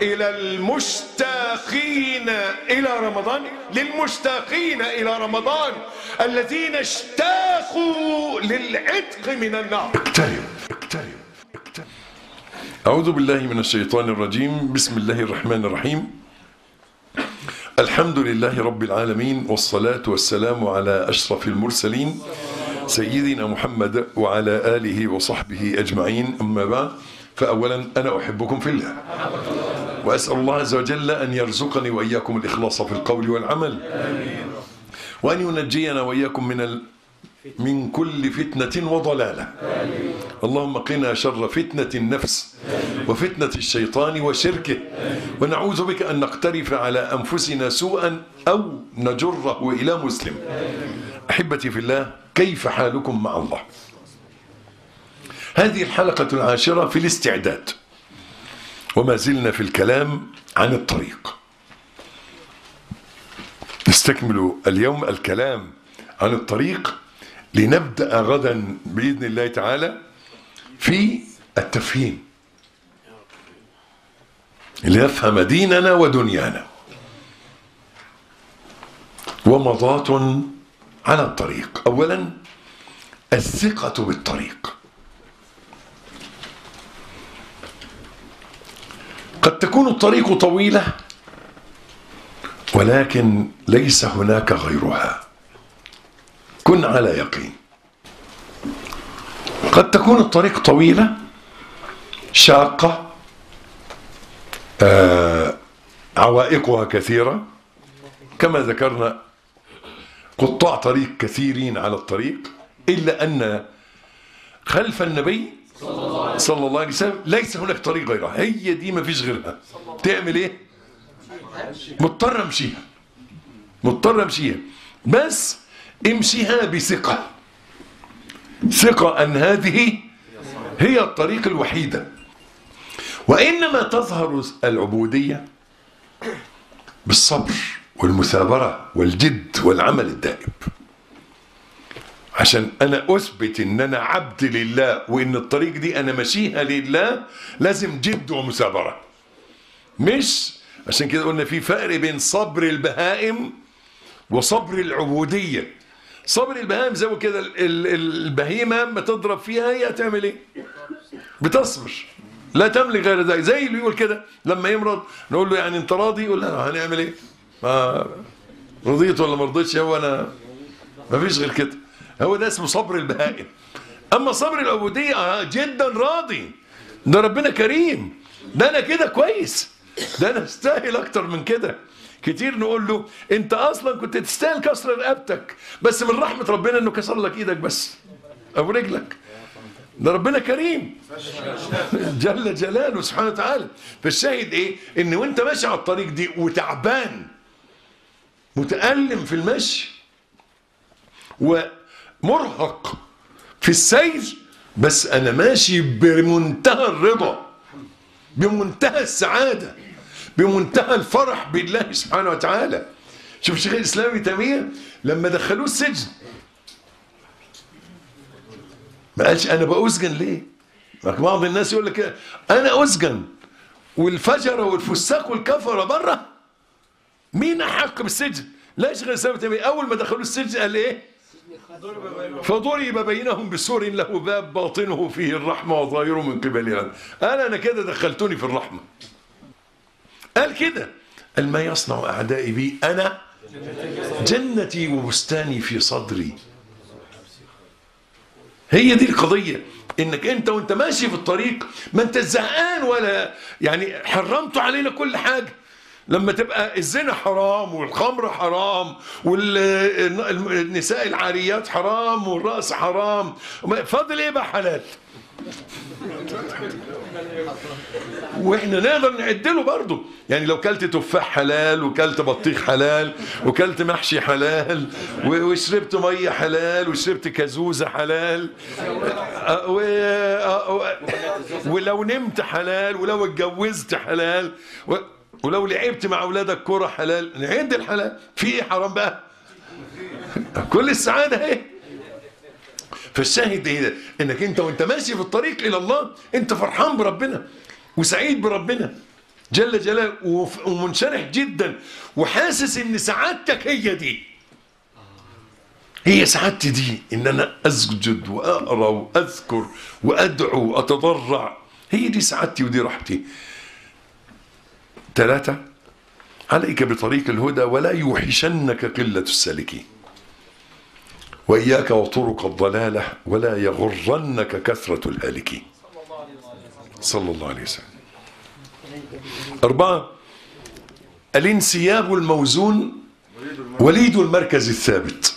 إلى المشتاقين إلى رمضان للمشتاقين إلى رمضان الذين اشتاقوا للعتق من النار اقترب اقترب اقترب أعوذ بالله من الشيطان الرجيم بسم الله الرحمن الرحيم الحمد لله رب العالمين والصلاة والسلام على أشرف المرسلين سيدنا محمد وعلى آله وصحبه أجمعين أما بعد فأولا أنا أحبكم في الله وأسأل الله عز وجل أن يرزقني وإياكم الإخلاص في القول والعمل وأن ينجينا وإياكم من ال... من كل فتنة وضلالة اللهم قنا شر فتنة النفس وفتنة الشيطان وشركه ونعوذ بك أن نقترف على أنفسنا سوءا أو نجره إلى مسلم أحبتي في الله كيف حالكم مع الله هذه الحلقة العاشرة في الاستعداد وما زلنا في الكلام عن الطريق نستكمل اليوم الكلام عن الطريق لنبدأ غدا بإذن الله تعالى في التفهيم لنفهم ديننا ودنيانا ومضاة على الطريق أولا الثقة بالطريق قد تكون الطريق طويلة ولكن ليس هناك غيرها كن على يقين قد تكون الطريق طويلة شاقة آه عوائقها كثيرة كما ذكرنا قطاع طريق كثيرين على الطريق إلا أن خلف النبي صلى الله عليه وسلم ليس هناك طريق غيرها هي دي ما فيش غيرها تعمل ايه مضطر امشيها مضطر امشيها بس امشيها بثقة ثقة أن هذه هي الطريق الوحيدة وإنما تظهر العبودية بالصبر والمثابرة والجد والعمل الدائم عشان أنا أثبت إن أنا عبد لله وإن الطريق دي أنا ماشيها لله لازم جد ومثابرة مش عشان كده قلنا في فرق بين صبر البهائم وصبر العبودية صبر البهائم زي كده البهيمة ما تضرب فيها هي هتعمل ايه بتصبر لا تملك غير ذلك زي اللي يقول كده لما يمرض نقول له يعني انت راضي يقول لا هنعمل ايه ما رضيت ولا ما رضيتش هو انا ما فيش غير كده هو ده اسمه صبر البهائم اما صبر العبودية آه جدا راضي ده ربنا كريم ده انا كده كويس ده انا استاهل اكتر من كده كتير نقول له انت اصلا كنت تستاهل كسر رقبتك بس من رحمة ربنا انه كسر لك ايدك بس او رجلك ده ربنا كريم جل جلاله سبحانه وتعالى فالشاهد ايه ان وانت ماشي على الطريق دي وتعبان متألم في المشي ومرهق في السير بس انا ماشي بمنتهى الرضا بمنتهى السعاده بمنتهى الفرح بالله سبحانه وتعالى شوف شيخ الاسلام ابن تيميه لما دخلوه السجن ما قالش انا بأسجن ليه بعض الناس يقول لك انا اسجن والفجره والفساق والكفره بره مين احق بالسجن لا شيخ الاسلام ابن تيميه اول ما دخلوه السجن قال ايه فضرب بينهم بسور له باب باطنه فيه الرحمه وظاهره من قبل قال انا كده دخلتوني في الرحمه قال كده قال ما يصنع أعدائي بي أنا جنتي وبستاني في صدري هي دي القضية انك انت وانت ماشي في الطريق ما انت زهقان ولا يعني حرمتوا علينا كل حاجة لما تبقى الزنا حرام والخمر حرام والنساء العاريات حرام والرأس حرام فاضل ايه بقى حلال واحنا نقدر نعدله برضه يعني لو كلت تفاح حلال وكلت بطيخ حلال وكلت محشي حلال وشربت ميه حلال وشربت كازوزه حلال ولو نمت حلال ولو اتجوزت حلال ولو لعبت مع اولادك كره حلال نعد الحلال في ايه حرام بقى كل السعاده اهي فالشاهد ايه ده انك انت وانت ماشي في الطريق الى الله انت فرحان بربنا وسعيد بربنا جل جلاله وف- ومنشرح جدا وحاسس ان سعادتك هي دي هي سعادتي دي ان انا اسجد واقرا واذكر وادعو واتضرع هي دي سعادتي ودي راحتي ثلاثة عليك بطريق الهدى ولا يوحشنك قلة السالكين وإياك وطرق الضلالة ولا يغرنك كثرة الهالكين صلى الله عليه وسلم أربعة الانسياب الموزون وليد المركز الثابت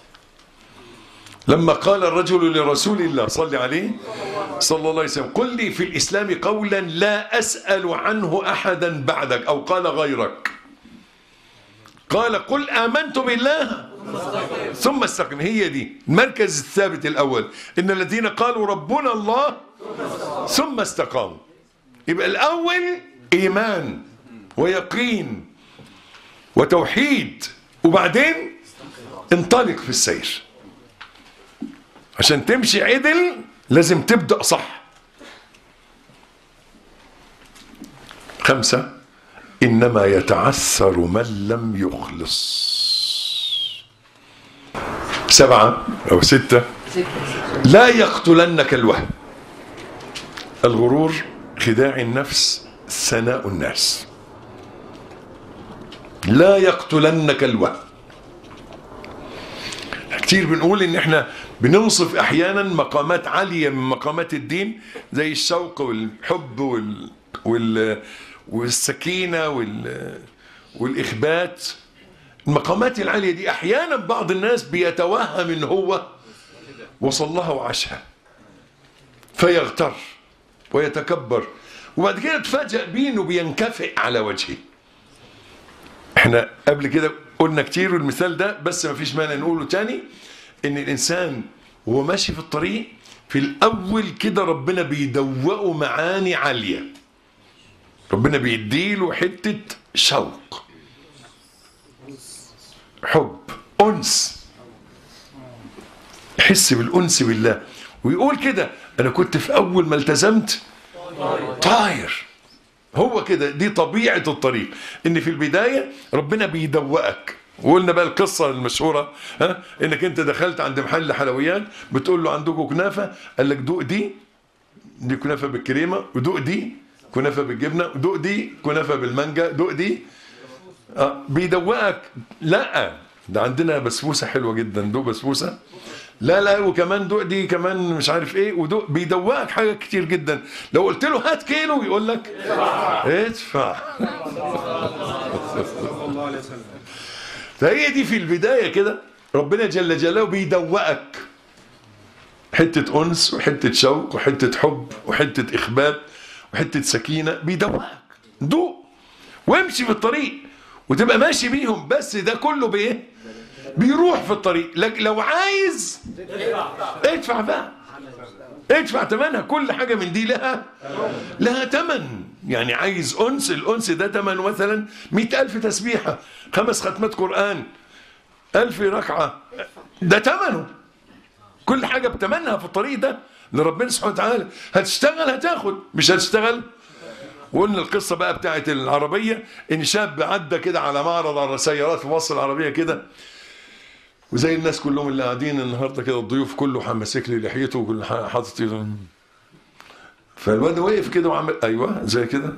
لما قال الرجل لرسول الله صلى عليه صلى الله عليه وسلم قل لي في الإسلام قولا لا أسأل عنه أحدا بعدك أو قال غيرك قال قل آمنت بالله ثم استقم هي دي المركز الثابت الأول إن الذين قالوا ربنا الله ثم استقاموا يبقى الأول إيمان ويقين وتوحيد وبعدين انطلق في السير عشان تمشي عدل لازم تبدأ صح خمسة إنما يتعثر من لم يخلص سبعة أو ستة لا يقتلنك الوهم الغرور خداع النفس ثناء الناس لا يقتلنك الوهم كتير بنقول ان احنا بنوصف احيانا مقامات عاليه من مقامات الدين زي الشوق والحب وال, وال... والسكينه وال... والاخبات المقامات العاليه دي احيانا بعض الناس بيتوهم ان هو وصل لها وعاشها فيغتر ويتكبر وبعد كده تفاجأ بيه انه بينكفئ على وجهه احنا قبل كده قلنا كتير المثال ده بس ما فيش مانع نقوله تاني ان الانسان وهو ماشي في الطريق في الاول كده ربنا بيدوقه معاني عاليه ربنا بيديله حته شوق حب انس يحس بالانس بالله ويقول كده انا كنت في اول ما التزمت طاير هو كده دي طبيعة الطريق ان في البداية ربنا بيدوقك وقلنا بقى القصة المشهورة ها انك انت دخلت عند محل حلويات بتقول له عندكم كنافة قال لك دوق دي دي كنافة بالكريمة ودوق دي كنافة بالجبنة ودوق دي كنافة بالمانجا دوق دي آه بيدوقك لا ده عندنا بسبوسة حلوة جدا دوق بسبوسة لا لا وكمان دوق دي كمان مش عارف ايه ودوق بيدوقك حاجات كتير جدا لو قلت له هات كيلو يقول لك ادفع فهي دي في البدايه كده ربنا جل جلاله بيدوقك حته انس وحته شوق وحته حب وحته اخبات وحته سكينه بيدوقك دوق وامشي في الطريق وتبقى ماشي بيهم بس ده كله بايه بيروح في الطريق لكن لو عايز ادفع بقى ادفع ثمنها كل حاجة من دي لها لها ثمن يعني عايز أنس الأنس ده ثمن مثلا مئة ألف تسبيحة خمس ختمات قرآن ألف ركعة ده ثمنه كل حاجة بثمنها في الطريق ده لربنا سبحانه وتعالى هتشتغل هتاخد مش هتشتغل وقلنا القصة بقى بتاعت العربية ان شاب عدى كده على معرض على السيارات في مصر العربية كده وزي الناس كلهم اللي قاعدين النهارده كده الضيوف كله ماسك لي لحيته وكل حاطط ايده فالواد وقف كده وعمل ايوه زي كده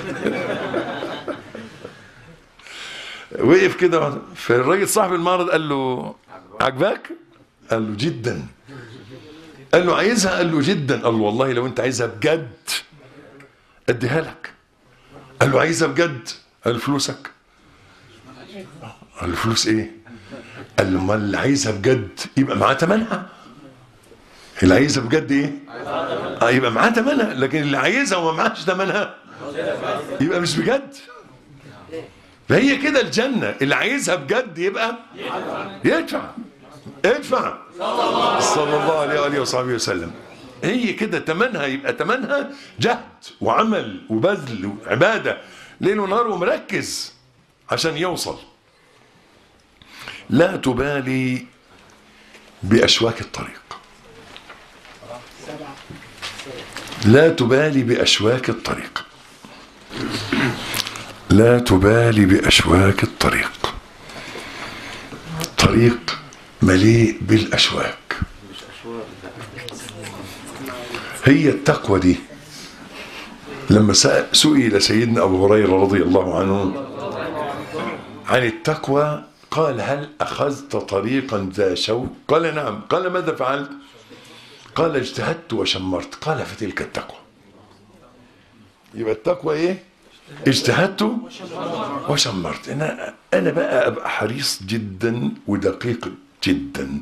وقف كده فالراجل صاحب المعرض قال له عجباك؟ قال له جدا قال له عايزها؟ قال له جدا قال له والله لو انت عايزها بجد اديها لك قال له عايزها بجد؟ قال له فلوسك قال له فلوس ايه؟ قال له ما اللي عايزها بجد يبقى معاه ثمنها اللي عايزها بجد ايه؟ اه يبقى معاه ثمنها لكن اللي عايزها وما معاش ثمنها يبقى مش بجد فهي كده الجنة اللي عايزها بجد يبقى يدفع ادفع صلى الله عليه وآله وصحبه وسلم هي كده تمنها يبقى تمنها جهد وعمل وبذل وعبادة ليل ونهار ومركز عشان يوصل لا تبالي بأشواك الطريق لا تبالي بأشواك الطريق لا تبالي بأشواك الطريق طريق مليء بالأشواك هي التقوى دي لما سأ- سئل سيدنا أبو هريرة رضي الله عنه عن التقوى قال هل أخذت طريقا ذا شوك قال نعم قال ماذا فعلت قال اجتهدت وشمرت قال فتلك التقوى يبقى التقوى ايه اجتهدت وشمرت انا انا بقى ابقى حريص جدا ودقيق جدا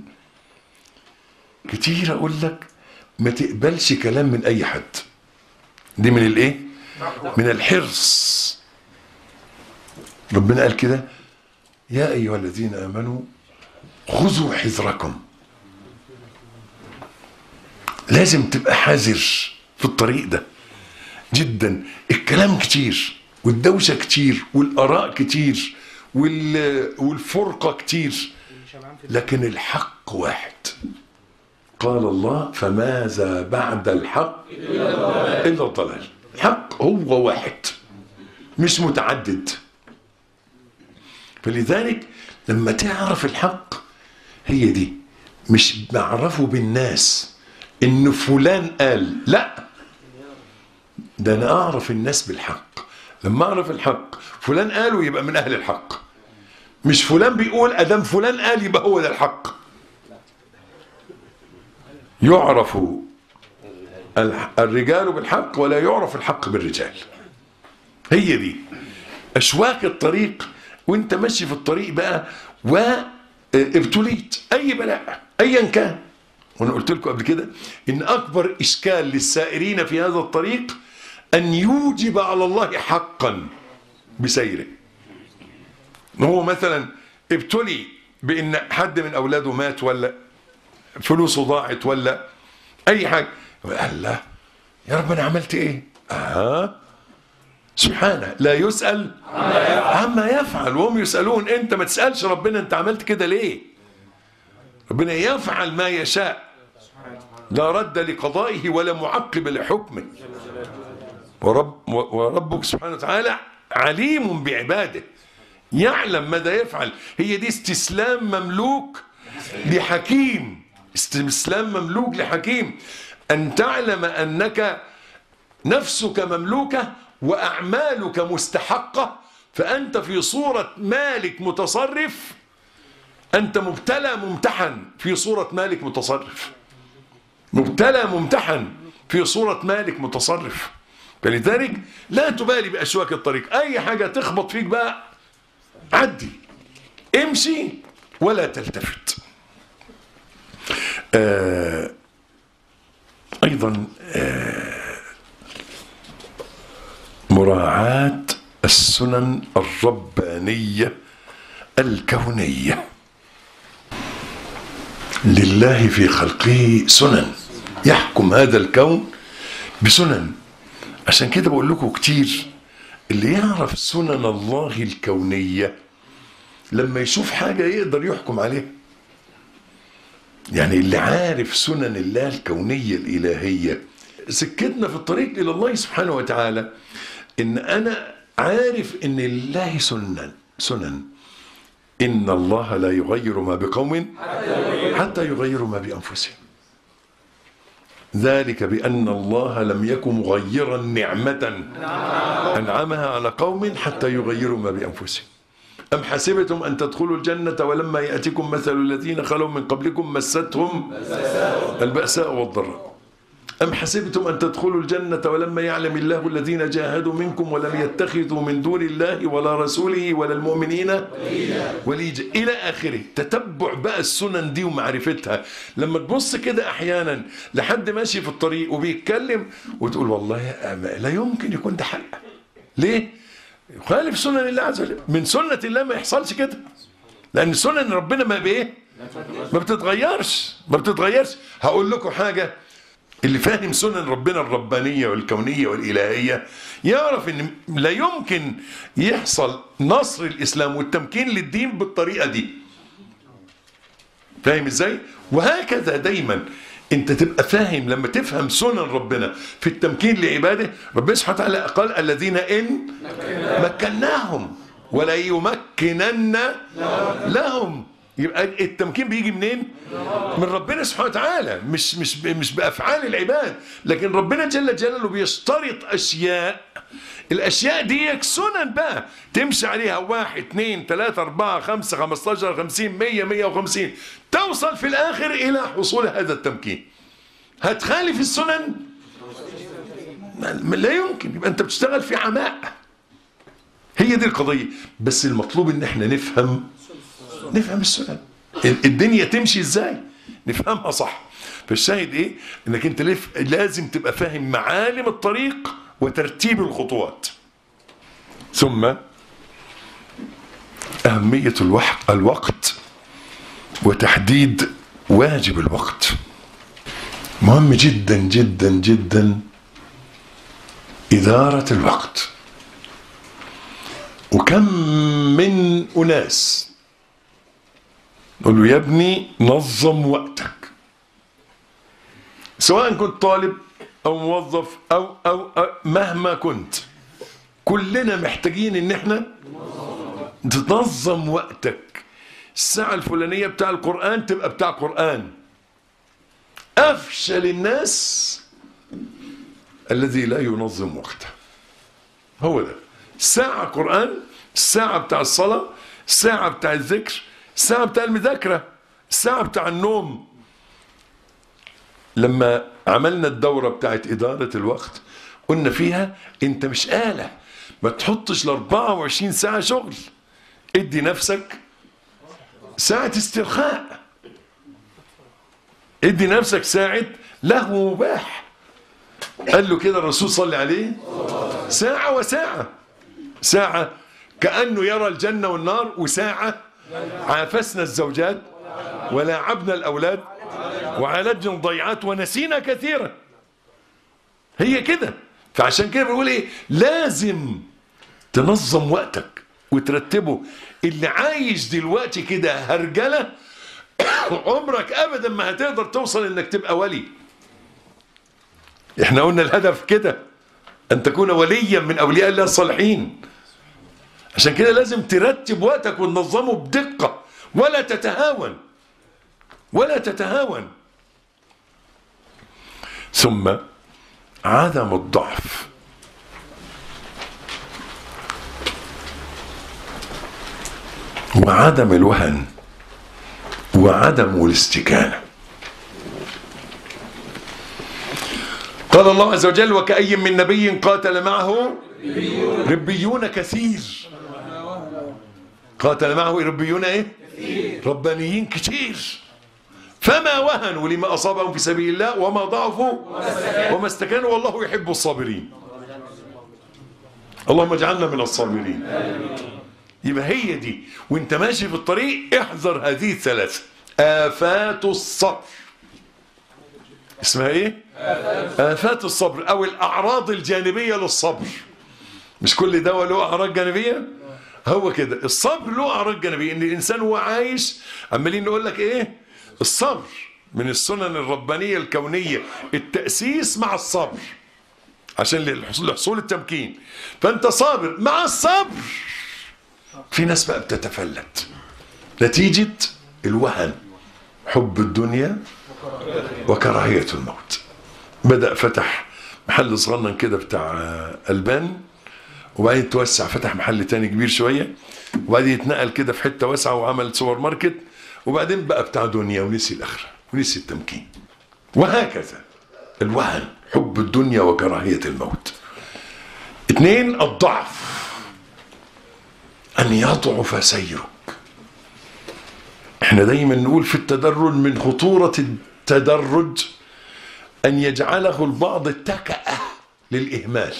كتير اقول لك ما تقبلش كلام من اي حد دي من الايه من الحرص ربنا قال كده يا ايها الذين امنوا خذوا حذركم لازم تبقى حذر في الطريق ده جدا الكلام كتير والدوشة كتير والآراء كتير وال- والفرقة كتير لكن الحق واحد قال الله فماذا بعد الحق إلا الضلال الحق هو واحد مش متعدد فلذلك لما تعرف الحق هي دي مش بعرفه بالناس ان فلان قال لا ده انا اعرف الناس بالحق لما اعرف الحق فلان قاله يبقى من اهل الحق مش فلان بيقول ادم فلان قال يبقى هو ده الحق يعرف الح- الرجال بالحق ولا يعرف الحق بالرجال هي دي اشواك الطريق وانت ماشي في الطريق بقى وابتليت اي بلاء ايا كان وانا قلت لكم قبل كده ان اكبر اشكال للسائرين في هذا الطريق ان يوجب على الله حقا بسيره هو مثلا ابتلي بان حد من اولاده مات ولا فلوسه ضاعت ولا اي حاجه قال لا يا رب انا عملت ايه اه سبحانه لا يسأل عما يفعل وهم يسألون انت ما تسألش ربنا انت عملت كده ليه ربنا يفعل ما يشاء لا رد لقضائه ولا معقب لحكمه ورب وربك سبحانه وتعالى عليم بعباده يعلم ماذا يفعل هي دي استسلام مملوك لحكيم استسلام مملوك لحكيم أن تعلم أنك نفسك مملوكة وأعمالك مستحقة فأنت في صورة مالك متصرف أنت مبتلى ممتحن في صورة مالك متصرف مبتلى ممتحن في صورة مالك متصرف فلذلك لا تبالي بأشواك الطريق أي حاجة تخبط فيك بقى عدي امشي ولا تلتفت آه أيضا آه مراعاة السنن الربانية الكونية لله في خلقه سنن يحكم هذا الكون بسنن عشان كده بقول لكم كتير اللي يعرف سنن الله الكونية لما يشوف حاجة يقدر يحكم عليها يعني اللي عارف سنن الله الكونية الإلهية سكتنا في الطريق إلى الله سبحانه وتعالى إن أنا عارف إن لله سنن سنن إن الله لا يغير ما بقوم حتى يغيروا ما بأنفسهم ذلك بأن الله لم يكن مغيرا نعمة أنعمها على قوم حتى يغيروا ما بأنفسهم أم حسبتم أن تدخلوا الجنة ولما يأتكم مثل الذين خلوا من قبلكم مستهم البأساء والضراء أم حسبتم أن تدخلوا الجنة ولما يعلم الله الذين جاهدوا منكم ولم يتخذوا من دون الله ولا رسوله ولا المؤمنين وليجا إلى آخره تتبع بقى السنن دي ومعرفتها لما تبص كده أحيانا لحد ماشي في الطريق وبيتكلم وتقول والله يا أما لا يمكن يكون ده حق ليه؟ يخالف سنن الله عز وجل من سنة الله ما يحصلش كده لأن سنن ربنا ما بإيه؟ ما بتتغيرش ما بتتغيرش هقول لكم حاجة اللي فاهم سنن ربنا الربانية والكونية والإلهية يعرف ان لا يمكن يحصل نصر الإسلام والتمكين للدين بالطريقة دي فاهم ازاي وهكذا دايما انت تبقى فاهم لما تفهم سنن ربنا في التمكين لعباده ربنا سبحانه وتعالى قال الذين ان مكناهم ولا يمكنن لهم يبقى التمكين بيجي منين؟ من ربنا سبحانه وتعالى مش مش مش بافعال العباد لكن ربنا جل جلاله بيشترط اشياء الاشياء دي سنن بقى تمشي عليها واحد اثنين ثلاثة أربعة خمسة خمستاشر خمسين مية مية وخمسين توصل في الآخر إلى حصول هذا التمكين هتخالف السنن لا يمكن يبقى أنت بتشتغل في عماء هي دي القضية بس المطلوب ان احنا نفهم نفهم السنن الدنيا تمشي ازاي نفهمها صح فالشاهد ايه انك انت لف... لازم تبقى فاهم معالم الطريق وترتيب الخطوات ثم أهمية الوح... الوقت وتحديد واجب الوقت مهم جدا جدا جدا إدارة الوقت وكم من أناس قل له يا ابني نظم وقتك سواء كنت طالب أو موظف أو, أو, أو مهما كنت كلنا محتاجين ان احنا تنظم وقتك الساعة الفلانية بتاع القرآن تبقى بتاع قرآن أفشل الناس الذي لا ينظم وقته هو ده ساعة قرآن الساعة بتاع الصلاة الساعة بتاع الذكر الساعة بتاع المذاكرة الساعة بتاع النوم لما عملنا الدورة بتاعت إدارة الوقت قلنا فيها انت مش آلة ما تحطش ل 24 ساعة شغل ادي نفسك ساعة استرخاء ادي نفسك ساعة لهو مباح قال له كده الرسول صلى عليه ساعة وساعة ساعة كأنه يرى الجنة والنار وساعة عافسنا الزوجات ولاعبنا الأولاد وعالجنا الضيعات ونسينا كثيرا هي كده فعشان كده بنقول ايه لازم تنظم وقتك وترتبه اللي عايش دلوقتي كده هرجله عمرك ابدا ما هتقدر توصل انك تبقى ولي احنا قلنا الهدف كده ان تكون وليا من اولياء الله الصالحين عشان كده لازم ترتب وقتك وتنظمه بدقة ولا تتهاون ولا تتهاون ثم عدم الضعف وعدم الوهن وعدم الاستكانة قال الله عز وجل وكأي من نبي قاتل معه ربيون كثير قاتل معه ربيون ايه ربانيين كتير فما وهنوا لما أصابهم في سبيل الله وما ضعفوا وما استكانوا والله يحب الصابرين اللهم اجعلنا من الصابرين يبقى هي دي وانت ماشي في الطريق احذر هذه الثلاثة آفات الصبر اسمها ايه آفات الصبر او الأعراض الجانبية للصبر مش كل دواء له أعراض جانبية هو كده الصبر له أعراض جانبية ان الإنسان هو عايش عمالين نقول لك ايه الصبر من السنن الربانية الكونية التأسيس مع الصبر عشان لحصول التمكين فأنت صابر مع الصبر في ناس بقى بتتفلت نتيجة الوهن حب الدنيا وكراهية الموت بدأ فتح محل صغنن كده بتاع ألبان وبعدين توسع فتح محل تاني كبير شوية وبعدين يتنقل كده في حتة واسعة وعمل سوبر ماركت وبعدين بقى بتاع دنيا ونسي الآخرة ونسي التمكين وهكذا الوهن حب الدنيا وكراهية الموت اثنين الضعف أن يضعف سيرك احنا دايما نقول في التدرج من خطورة التدرج أن يجعله البعض تكأة للإهمال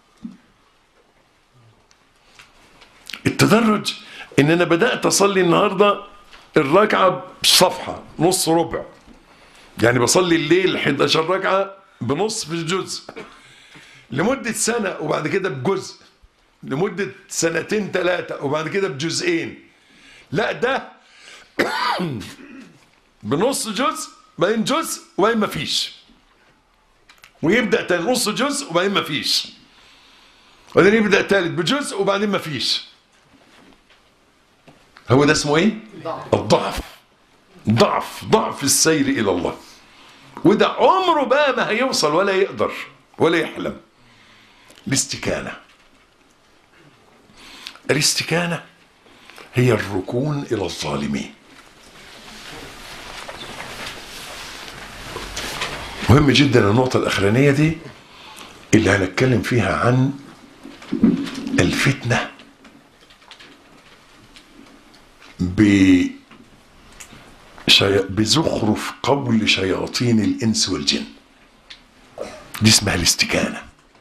التدرج ان انا بدأت اصلي النهاردة الركعة بصفحة نص ربع يعني بصلي الليل 11 ركعة بنصف الجزء لمدة سنة وبعد كده بجزء لمدة سنتين ثلاثة وبعد كده بجزئين لا ده بنص جزء وبعدين جزء وبعدين مفيش ويبدا تاني نص جزء وبعدين مفيش وبعدين يبدا تالت بجزء وبعدين مفيش هو ده اسمه ايه الضعف ضعف ضعف السير الى الله وده عمره بقى ما هيوصل ولا يقدر ولا يحلم الاستكانه الاستكانه هي الركون الى الظالمين مهم جدا النقطة الأخرانية دي اللي هنتكلم فيها عن الفتنة ب شي... بزخرف قول شياطين الإنس والجن دي اسمها الاستكانة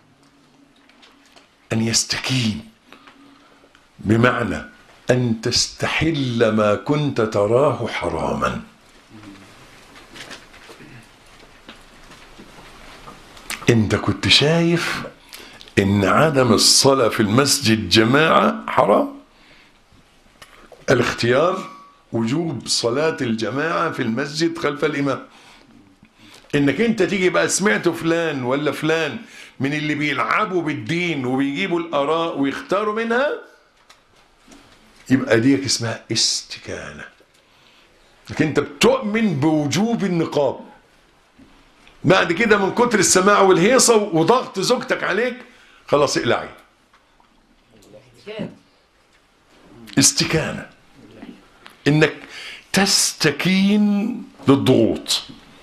أن يستكين بمعنى أن تستحل ما كنت تراه حراما انت كنت شايف ان عدم الصلاة في المسجد جماعة حرام الاختيار وجوب صلاة الجماعة في المسجد خلف الإمام انك انت تيجي بقى سمعت فلان ولا فلان من اللي بيلعبوا بالدين وبيجيبوا الآراء ويختاروا منها يبقى ديك اسمها استكانة لكن انت بتؤمن بوجوب النقاب بعد كده من كتر السماع والهيصة وضغط زوجتك عليك خلاص اقلعي استكانة انك تستكين للضغوط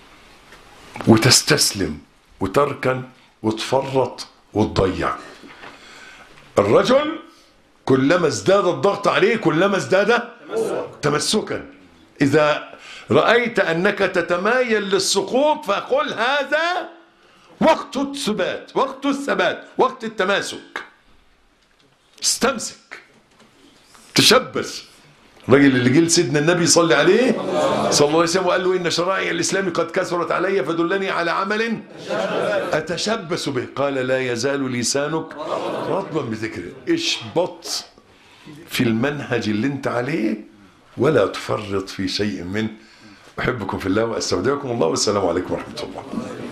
وتستسلم وتركن وتفرط وتضيع الرجل كلما ازداد الضغط عليه كلما ازداد تمسكا إذا رأيت أنك تتمايل للسقوط فقل هذا وقت الثبات وقت الثبات وقت التماسك استمسك تشبث الراجل اللي جه لسيدنا النبي صلى عليه صلى الله عليه وسلم وقال له ان شرائع الاسلام قد كثرت علي فدلني على عمل اتشبث به قال لا يزال لسانك رطبا بذكره اشبط في المنهج اللي انت عليه ولا تفرط في شيء منه احبكم في الله واستودعكم الله والسلام عليكم ورحمه الله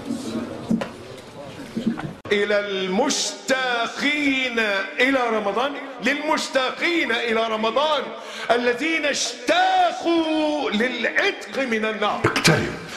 إلى المشتاقين إلى رمضان للمشتاقين إلى رمضان الذين اشتاقوا للعتق من النار اقترب